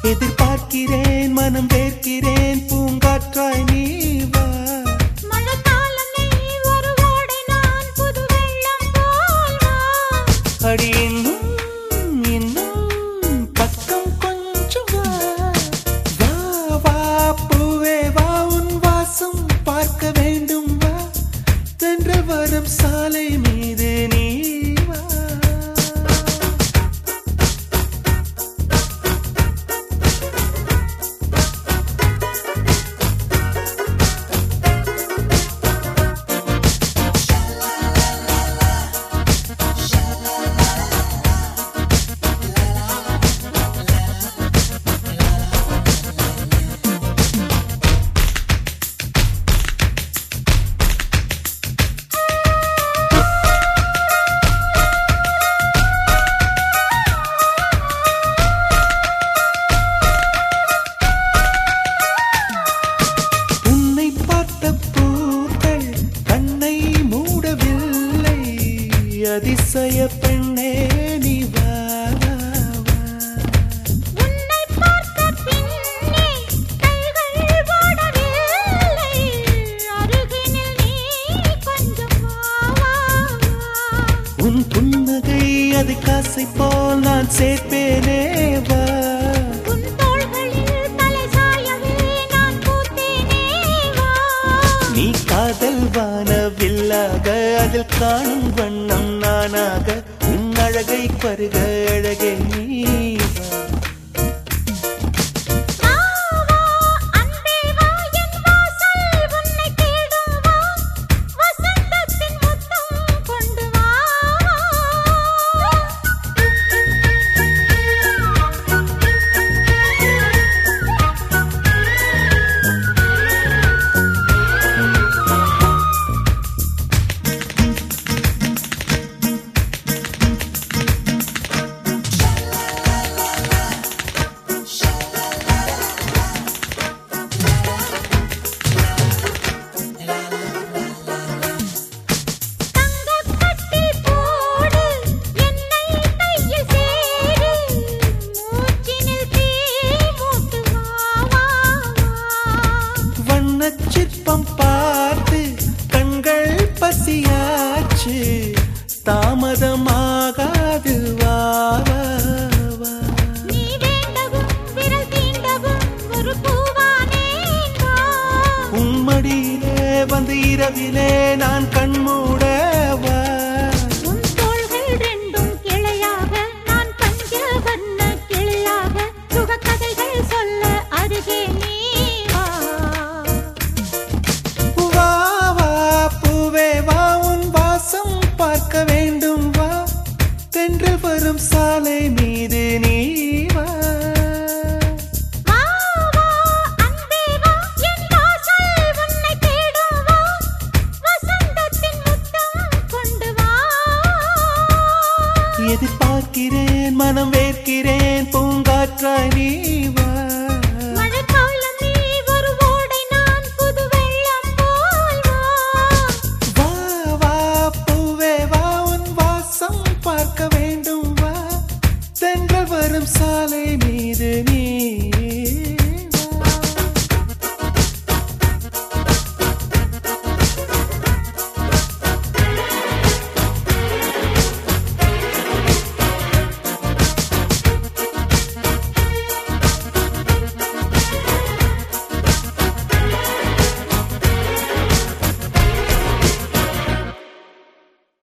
எதிர்பார்க்கிறேன் மனம் வேர்க்கிறேன் பூங்காற்றாய் நீ வா மழைக்காலம் நீ ஒரு ஓடை நான் புது வெள்ளம் போல் வா அடி இன்னும் இன்னும் பக்கம் கொஞ்சம் வா வா வா பூவே வா உன் வாசம் பார்க்க வேண்டும் வா தென்றல் வரும் சாலை மீது நீ வா உன்னை பார்த்த பூக்கள் கண்ணை மூடவில்லை அதிசய பெண்ணே நீ வா வா, வா. உன்னை பார்த்த பின்னே கைகள் ஓடவில்லை அருகினில் நீ கொஞ்சம் வா வா உன் புன்னகை அது காசை போல் நான் சேர்ப்பேனே வா உன் தோள்களில் தலை சாயவே நான் பூத்தேனே வா நீ காதல் வானவில்லாக அதில் காணும் வண்ணம் நானாக உன் அழகை பருக அழகே நீ வா வா வா அன்பே வா என் வாசல் உன்னை தேடும் வா வசந்தத்தின் முத்தம் கொண்டு வா தங்கக் கட்டி போடு என்னை கையில் சேரு மூச்சினில் தீ மூட்டு வா வா வா வண்ணச் சிற்பம் பார்த்து கண்கள் பசியாச்சு தாமதமாகாது வா வா, வா. நீ வேண்டவும் விரல் தீண்டவும் ஒரு பூவானேன் வா உம்மடியிலே வந்து இரவிலே நான் கண்மூட வா உன் தோள்கள் ரெண்டும் கிளையாக நான் பஞ்ச வண்ண கிளியாக சுகக்கதைகள் சொல்ல அருகே நீ வா வா வா பூவே வா உன் வாசம் பார்க்க வேண்டும் வா தென்று வரும் சாலை மீது நீ வா வா வா அன்பே வா என் வாசல் உன்னை தேடும் வா வசந்தத்தின் முத்தம் கொண்டு வா எதிர்பார்க்கிறேன் மனம் வேர்க்கிறேன் பூங்காற்றாய்